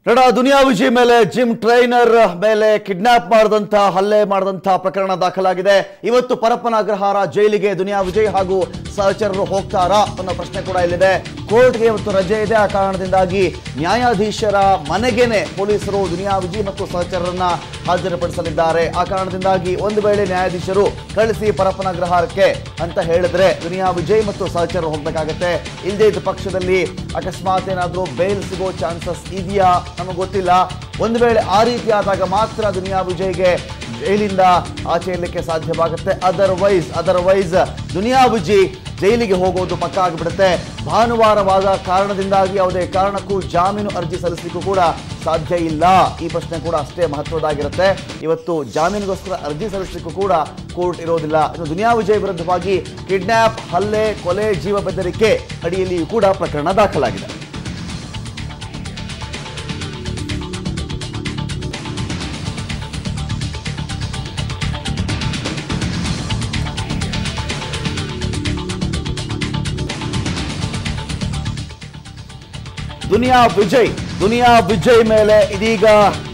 ನಟ ದುನಿಯಾ ವಿಜಯ್ ಮೇಲೆ gym trainer ಮೇಲೆ ಕಿಡ್ನಾಪ್ ಮಾಡಿದಂತ ಹಲ್ಲೆ ಮಾಡಿದಂತ ಪ್ರಕರಣ ದಾಖಲಾಗಿದೆ ಇವತ್ತು ಪರಪ್ಪನ ಅಗ್ರಹಾರ ಜೈಲಿಗೆ ದುನಿಯಾ ವಿಜಯ್ ಹಾಗೂ ಸಹಚರರು ಹೋಗ್ತಾರಾ ಅನ್ನೋ ಪ್ರಶ್ನೆ ಕೂಡ ಇಲ್ಲಿದೆ ಕೋರ್ಟ್ಗೆ ಇವತ್ತು ರಜೆ ಇದೆ ಆ ಕಾರಣದಿಂದಾಗಿ ನ್ಯಾಯಾಧೀಶರ ಮನೆಗೇನೆ ಪೊಲೀಸರು ದುನಿಯಾ ವಿಜಯ್ ಮತ್ತು ಸಹಚರರನ್ನ ಹಾಜರುಪಡಿಸಲಿದ್ದಾರೆ ಆ ಕಾರಣದಿಂದಾಗಿ ಒಂದು ವೇಳೆ ನ್ಯಾಯಾಧೀಶರು ಕಳಿಸಿ ಪರಪ್ಪನ ಅಗ್ರಹಾರಕ್ಕೆ ಅಂತ ಹೇಳಿದ್ರೆ ದುನಿಯಾ ವಿಜಯ್ ಮತ್ತು ಸಹಚರರು ಹೋಗ್ಬೇಕಾಗತ್ತೆ ಇಲ್ಲದೇ ಇದ್ದ ಪಕ್ಷದಲ್ಲಿ ಅಕಸ್ಮಾತ್ ಏನಾದರೂ ಬೇಲ್ ಸಿಗೋ ಚಾನ್ಸಸ್ ಇದೆಯಾ ನಮಗೆ ಗೊತ್ತಿಲ್ಲ ಒಂದು ವೇಳೆ ಆ ರೀತಿ ಆದಾಗ ಮಾತ್ರ ದುನಿಯಾ ವಿಜಯ್ಗೆ ಜೈಲಿಂದ ಆಚೆ ಇರಲಿಕ್ಕೆ ಸಾಧ್ಯವಾಗುತ್ತೆ ಅದರ್ವೈಸ್ ಅದರ್ವೈಸ್ ದುನಿಯಾ ವಿಜಯ್ ಜೈಲಿಗೆ ಹೋಗೋದು ಪಕ್ಕ ಆಗಿಬಿಡುತ್ತೆ ಭಾನುವಾರವಾದ ಕಾರಣದಿಂದಾಗಿ ಯಾವುದೇ ಕಾರಣಕ್ಕೂ ಜಾಮೀನು ಅರ್ಜಿ ಸಲ್ಲಿಸಲಿಕ್ಕೂ ಕೂಡ ಸಾಧ್ಯ ಇಲ್ಲ ಈ ಪ್ರಶ್ನೆ ಕೂಡ ಅಷ್ಟೇ ಮಹತ್ವದಾಗಿರುತ್ತೆ ಇವತ್ತು ಜಾಮೀನಿಗೋಸ್ಕರ ಅರ್ಜಿ ಸಲ್ಲಿಸಲಿಕ್ಕೂ ಕೂಡ ಕೋರ್ಟ್ ಇರೋದಿಲ್ಲ ಇನ್ನು ದುನಿಯಾ ವಿಜಯ್ ವಿರುದ್ಧವಾಗಿ ಕಿಡ್ನಾಪ್ ಹಲ್ಲೆ ಕೊಲೆ ಜೀವ ಬೆದರಿಕೆ ಅಡಿಯಲ್ಲಿಯೂ ಕೂಡ ಪ್ರಕರಣ ದಾಖಲಾಗಿದೆ ದುನಿಯಾ ವಿಜಯ್ ದುನಿಯಾ ವಿಜಯ್ ಮೇಲೆ ಇದೀಗ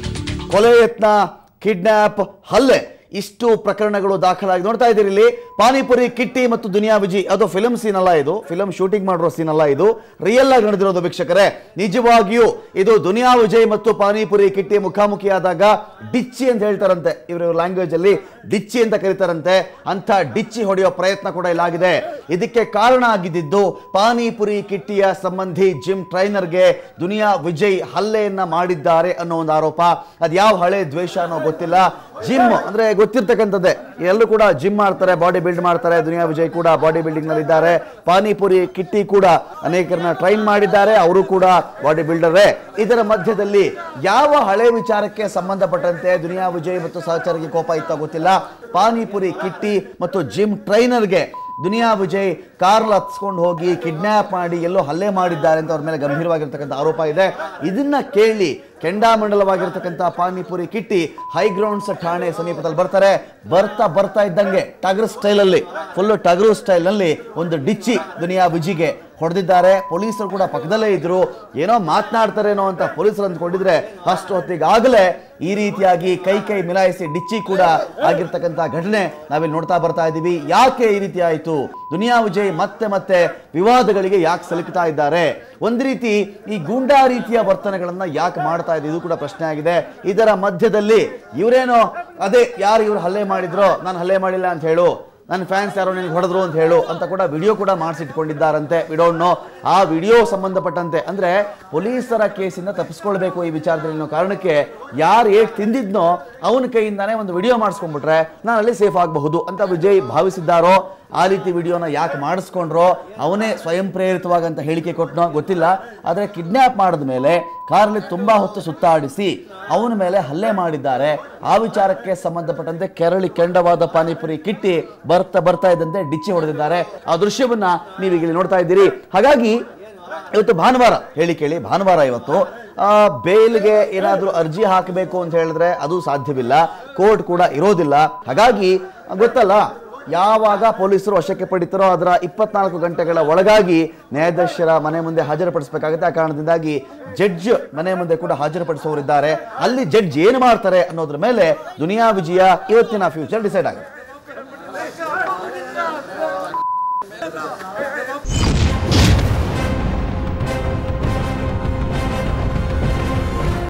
ಕೊಲೆ ಯತ್ನ ಕಿಡ್ನಾಪ್ ಹಲ್ಲೆ ಇಷ್ಟು ಪ್ರಕರಣಗಳು ದಾಖಲಾಗಿ ನೋಡ್ತಾ ಇದ್ದೀರಿ ಇಲ್ಲಿ ಪಾನಿಪುರಿ ಕಿಟ್ಟಿ ಮತ್ತು ದುನಿಯಾ ವಿಜಯ್ ಅದು ಫಿಲಂ ಸೀನ್ ಅಲ್ಲ ಇದು ಫಿಲಂ ಶೂಟಿಂಗ್ ಮಾಡಿರೋ ಸೀನ್ ಅಲ್ಲ ಇದು ರಿಯಲ್ ಆಗಿ ನಡೆದಿರೋದು ವೀಕ್ಷಕರೇ ನಿಜವಾಗಿಯೂ ಇದು ದುನಿಯಾ ವಿಜಯ್ ಮತ್ತು ಪಾನಿಪುರಿ ಕಿಟ್ಟಿ ಮುಖಾಮುಖಿಯಾದಾಗ ಡಿಚ್ಚಿ ಅಂತ ಹೇಳ್ತಾರಂತೆ ಇವ್ರ ಲ್ಯಾಂಗ್ವೇಜ್ ಅಲ್ಲಿ ಡಿಚ್ಚಿ ಅಂತ ಕರೀತಾರಂತೆ ಅಂತ ಡಿಚ್ಚಿ ಹೊಡೆಯೋ ಪ್ರಯತ್ನ ಕೂಡ ಇಲ್ಲಾಗಿದೆ ಇದಕ್ಕೆ ಕಾರಣ ಆಗಿದ್ದು ಪಾನಿಪುರಿ ಕಿಟ್ಟಿಯ ಸಂಬಂಧಿ ಜಿಮ್ ಟ್ರೈನರ್ಗೆ ದುನಿಯಾ ವಿಜಯ್ ಹಲ್ಲೆಯನ್ನ ಮಾಡಿದ್ದಾರೆ ಅನ್ನೋ ಒಂದು ಆರೋಪ ಅದು ಯಾವ ಹಳೆ ದ್ವೇಷ ಅನ್ನೋ ಗೊತ್ತಿಲ್ಲ ಜಿಮ್ ಅಂದ್ರೆ ಗೊತ್ತಿರ್ತಕ್ಕಂಥದ್ದೇ ಎಲ್ಲರೂ ಕೂಡ ಜಿಮ್ ಮಾಡ್ತಾರೆ ಬಾಡಿ ಬಿಲ್ಡ್ ಮಾಡ್ತಾರೆ ದುನಿಯಾ ವಿಜಯ್ ಕೂಡ ಬಾಡಿ ಬಿಲ್ಡಿಂಗ್ ನಲ್ಲಿ ಇದ್ದಾರೆ ಪಾನಿಪುರಿ ಕಿಟ್ಟಿ ಕೂಡ ಅನೇಕರನ್ನ ಟ್ರೈನ್ ಮಾಡಿದ್ದಾರೆ ಅವರು ಕೂಡ ಬಾಡಿ ಬಿಲ್ಡರೇ ಇದರ ಮಧ್ಯದಲ್ಲಿ ಯಾವ ಹಳೆ ವಿಚಾರಕ್ಕೆ ಸಂಬಂಧಪಟ್ಟಂತೆ ದುನಿಯಾ ವಿಜಯ್ ಮತ್ತು ಸಹಚರಿಗೆ ಕೋಪ ಇತ್ತ ಗೊತ್ತಿಲ್ಲ ಪಾನಿಪುರಿ ಕಿಟ್ಟಿ ಮತ್ತು ಜಿಮ್ ಟ್ರೈನರ್ಗೆ ದುನಿಯಾ ವಿಜಯ್ ಕಾರ್ಲ್ ಹತ್ಸ್ಕೊಂಡು ಹೋಗಿ ಕಿಡ್ನ್ಯಾಪ್ ಮಾಡಿ ಎಲ್ಲೋ ಹಲ್ಲೆ ಮಾಡಿದ್ದಾರೆ ಅಂತ ಅವ್ರ ಮೇಲೆ ಗಂಭೀರವಾಗಿರ್ತಕ್ಕಂಥ ಆರೋಪ ಇದೆ ಇದನ್ನ ಕೇಳಿ ಕೆಂಡಾಮಂಡಲವಾಗಿರ್ತಕ್ಕಂಥ ಪಾನಿಪುರಿ ಕಿಟ್ಟಿ ಹೈಗ್ರೌಂಡ್ಸ್ ಠಾಣೆ ಸಮೀಪದಲ್ಲಿ ಬರ್ತಾರೆ ಬರ್ತಾ ಬರ್ತಾ ಇದ್ದಂಗೆ ಟಗರ್ ಸ್ಟೈಲಲ್ಲಿ ಫುಲ್ಲು ಟಗರು ಸ್ಟೈಲ್ನಲ್ಲಿ ಒಂದು ಡಿಚ್ಚಿ ದುನಿಯಾ ವಿಜಿಗೆ ಹೊಡೆದಿದ್ದಾರೆ ಪೊಲೀಸರು ಕೂಡ ಪಕ್ಕದಲ್ಲೇ ಇದ್ರು ಏನೋ ಮಾತನಾಡ್ತಾರೇನೋ ಅಂತ ಪೊಲೀಸರು ಅಂದ್ಕೊಂಡಿದ್ರೆ ಅಷ್ಟು ಹೊತ್ತಿಗಾಗಲೇ ಈ ರೀತಿಯಾಗಿ ಕೈ ಕೈ ಮಿಲಾಯಿಸಿ ಡಿಚ್ಚಿ ಕೂಡ ಆಗಿರ್ತಕ್ಕಂಥ ಘಟನೆ ನಾವಿಲ್ಲಿ ನೋಡ್ತಾ ಬರ್ತಾ ಇದ್ದೀವಿ ಯಾಕೆ ಈ ರೀತಿ ಆಯಿತು ದುನಿಯಾ ವಿಜಯ್ ಮತ್ತೆ ಮತ್ತೆ ವಿವಾದಗಳಿಗೆ ಯಾಕೆ ಸಲುಕ್ತಾ ಇದ್ದಾರೆ ಒಂದು ರೀತಿ ಈ ಗೂಂಡಾ ರೀತಿಯ ವರ್ತನೆಗಳನ್ನ ಯಾಕೆ ಮಾಡ್ತಾ ಇದೆ ಇದು ಕೂಡ ಪ್ರಶ್ನೆ ಆಗಿದೆ ಇದರ ಮಧ್ಯದಲ್ಲಿ ಇವರೇನೋ ಅದೇ ಯಾರು ಇವ್ರು ಹಲ್ಲೆ ಮಾಡಿದ್ರೋ ನಾನು ಹಲ್ಲೆ ಮಾಡಿಲ್ಲ ಅಂತ ಹೇಳು ನನ್ನ ಫ್ಯಾನ್ಸ್ ಯಾರೋ ನಿನಗೆ ಹೊಡೆದ್ರು ಅಂತ ಹೇಳು ಅಂತ ಕೂಡ ವಿಡಿಯೋ ಕೂಡ ಮಾಡಿಸಿಟ್ಕೊಂಡಿದ್ದಾರಂತೆ ವಿಡೋಣ್ಣು ಆ ವಿಡಿಯೋ ಸಂಬಂಧಪಟ್ಟಂತೆ ಅಂದ್ರೆ ಪೊಲೀಸರ ಕೇಸಿಂದ ತಪ್ಪಿಸ್ಕೊಳ್ಬೇಕು ಈ ವಿಚಾರದಲ್ಲಿ ಅನ್ನೋ ಕಾರಣಕ್ಕೆ ಯಾರು ಏಟ್ ತಿಂದಿದ್ನೋ ಅವನ ಕೈಯಿಂದಾನೇ ಒಂದು ವಿಡಿಯೋ ಮಾಡಿಸ್ಕೊಂಡ್ಬಿಟ್ರೆ ನಾನು ಅಲ್ಲಿ ಸೇಫ್ ಆಗಬಹುದು ಅಂತ ವಿಜಯ್ ಭಾವಿಸಿದ್ದಾರೋ ಆ ರೀತಿ ವಿಡಿಯೋನ ಯಾಕೆ ಮಾಡಿಸ್ಕೊಂಡ್ರೋ ಅವನೇ ಸ್ವಯಂ ಪ್ರೇರಿತವಾಗಿ ಅಂತ ಹೇಳಿಕೆ ಕೊಟ್ಟನೋ ಗೊತ್ತಿಲ್ಲ ಆದರೆ ಕಿಡ್ನ್ಯಾಪ್ ಮಾಡಿದ ಮೇಲೆ ಕಾರಲ್ಲಿ ತುಂಬಾ ಹೊತ್ತು ಸುತ್ತಾಡಿಸಿ ಅವನ ಮೇಲೆ ಹಲ್ಲೆ ಮಾಡಿದ್ದಾರೆ ಆ ವಿಚಾರಕ್ಕೆ ಸಂಬಂಧಪಟ್ಟಂತೆ ಕೆರಳಿ ಕೆಂಡವಾದ ಪಾನಿಪುರಿ ಕಿಟ್ಟಿ ಬರ್ತಾ ಬರ್ತಾ ಇದ್ದಂತೆ ಡಿಚ್ಚಿ ಹೊಡೆದಿದ್ದಾರೆ ಆ ದೃಶ್ಯವನ್ನ ನೀವೀಗ ಇಲ್ಲಿ ನೋಡ್ತಾ ಇದ್ದೀರಿ ಹಾಗಾಗಿ ಇವತ್ತು ಭಾನುವಾರ ಹೇಳಿ ಕೇಳಿ ಭಾನುವಾರ ಇವತ್ತು ಆ, ಬೇಲ್ಗೆ ಏನಾದರೂ ಅರ್ಜಿ ಹಾಕಬೇಕು ಅಂತ ಹೇಳಿದ್ರೆ ಅದು ಸಾಧ್ಯವಿಲ್ಲ ಕೋರ್ಟ್ ಕೂಡ ಇರೋದಿಲ್ಲ ಹಾಗಾಗಿ ಗೊತ್ತಲ್ಲ ಯಾವಾಗ ಪೊಲೀಸರು ವಶಕ್ಕೆ ಪಡಿತಾರೋ ಅದರ ಇಪ್ಪತ್ನಾಲ್ಕು ಗಂಟೆಗಳ ಒಳಗಾಗಿ ನ್ಯಾಯಾಧೀಶರ ಮನೆ ಮುಂದೆ ಹಾಜರುಪಡಿಸಬೇಕಾಗುತ್ತೆ ಆ ಕಾರಣದಿಂದಾಗಿ ಜಡ್ಜ್ ಮನೆ ಮುಂದೆ ಕೂಡ ಹಾಜರುಪಡಿಸುವವರಿದ್ದಾರೆ ಅಲ್ಲಿ ಜಡ್ಜ್ ಏನು ಮಾಡ್ತಾರೆ ಅನ್ನೋದ್ರ ಮೇಲೆ ದುನಿಯಾ ವಿಜಯ ಇವತ್ತಿನ ಫ್ಯೂಚರ್ ಡಿಸೈಡ್ ಆಗುತ್ತೆ